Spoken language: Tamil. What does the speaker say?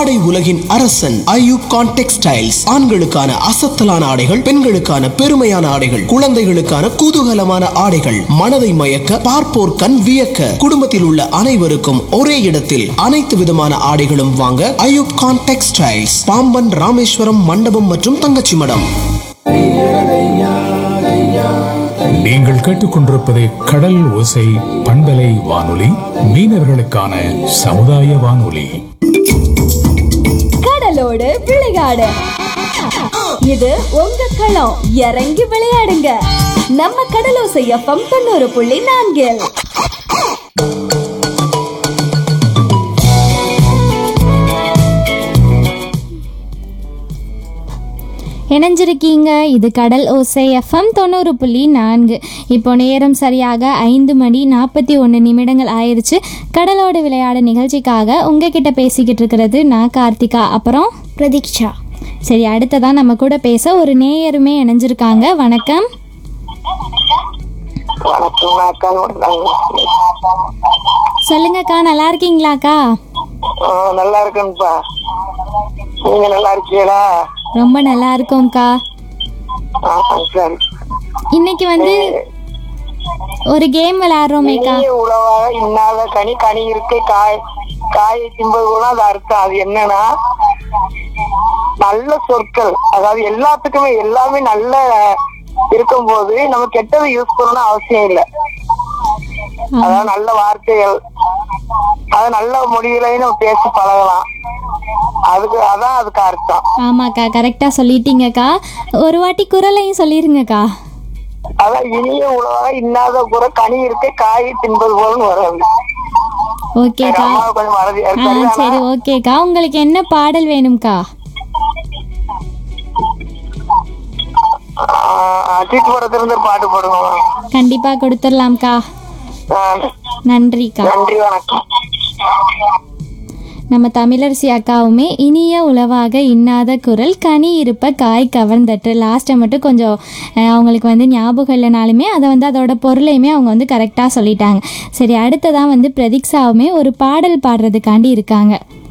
ஆடை உலகின் அரசன் ஐயூப் கான் டெக்ஸ்டைல்ஸ் ஆண்களுக்கான அசத்தலான ஆடைகள் பெண்களுக்கான பெருமையான ஆடைகள் குழந்தைகளுக்கான குதூகலமான ஆடைகள் மனதை மயக்க பார்ப்போர் கண் வியக்க குடும்பத்தில் உள்ள அனைவருக்கும் ஒரே இடத்தில் அனைத்து விதமான ஆடைகளும் வாங்க ஐயூப் கான் டெக்ஸ்டைல்ஸ் பாம்பன் ராமேஸ்வரம் மண்டபம் மற்றும் தங்கச்சி மடம் நீங்கள் கேட்டுக்கொண்டிருப்பது கடல் ஓசை பண்பலை வானொலி மீனவர்களுக்கான சமுதாய வானொலி கடலோடு விளையாடு இது உங்க களம் இறங்கி விளையாடுங்க நம்ம கடலோசை எஃப்எம் தொண்ணூறு புள்ளி நான்கில் இணைஞ்சிருக்கீங்க இது கடல் ஓசை எஃப்எம் தொண்ணூறு புள்ளி நான்கு இப்போ நேரம் சரியாக ஐந்து மணி நாற்பத்தி ஒன்று நிமிடங்கள் ஆயிடுச்சு கடலோடு விளையாட நிகழ்ச்சிக்காக உங்ககிட்ட பேசிக்கிட்டு இருக்கிறது நான் கார்த்திகா அப்புறம் பிரதீக்ஷா சரி அடுத்ததான் நம்ம கூட பேச ஒரு நேயருமே இணைஞ்சிருக்காங்க வணக்கம் வணக்கம் அக்கா சொல்லுங்கக்கா நல்லா இருக்கீங்களாக்கா நல்லா இருக்கேன்ப்பா நீங்க நல்லா இருக்கீங்களா ரொம்ப நல்லா இருக்கோம்க்கா ஆ, சரி இன்னைக்கு வந்து ஒரு கேம் விளையாடுறோமேக்கா இனிய உழவாக இன்னாத கனி கனி இருக்கு காய் காயை தின்பது கூட அது அர்த்தம் அது என்னன்னா நல்ல சொற்கள் அதாவது எல்லாத்துக்குமே எல்லாமே நல்ல இருக்கும்போது நம்ம கெட்டதை யூஸ் பண்ணணும் அவசியம் இல்லை அதாவது நல்ல வார்த்தைகள் அது நல்ல மொழிகளையும் நம்ம பேசி பழகலாம் அதுக்கு அதான் அதுக்கு அர்த்தம் ஆமாக்கா கரெக்டாக சொல்லிட்டீங்கக்கா ஒரு வாட்டி குரலையும் சொல்லிருங்கக்கா அதான் இனிய உணவாக இன்னாத கூட கனி இருக்கு காய் தின்பது போலன்னு வரும் ஓகேக்கா அம்மா கொஞ்சம் மறதியா ஆ இருக்கு சரி ஓகேக்கா உங்களுக்கு என்ன பாடல் வேணும்க்கா அஜித் படத்துல இருந்து பாட்டு போடுவோம் கண்டிப்பா கொடுத்துடலாம்க்கா ஆ, நன்றிக்கா நன்றி வணக்கம் நம்ம தமிழரசி அக்காவுமே இனிய உளவாக இன்னாத குரல் கனி இருப்ப காய் கவர்ந்தட்டு லாஸ்ட்டை மட்டும் கொஞ்சம் அஹ், அவங்களுக்கு வந்து ஞாபகம் இல்லைனாலுமே அதை வந்து அதோட பொருளையுமே அவங்க வந்து கரெக்டாக சொல்லிட்டாங்க சரி அடுத்ததான் வந்து பிரதீக்ஷாவுமே ஒரு பாடல் பாடுறதுக்காண்டி இருக்காங்க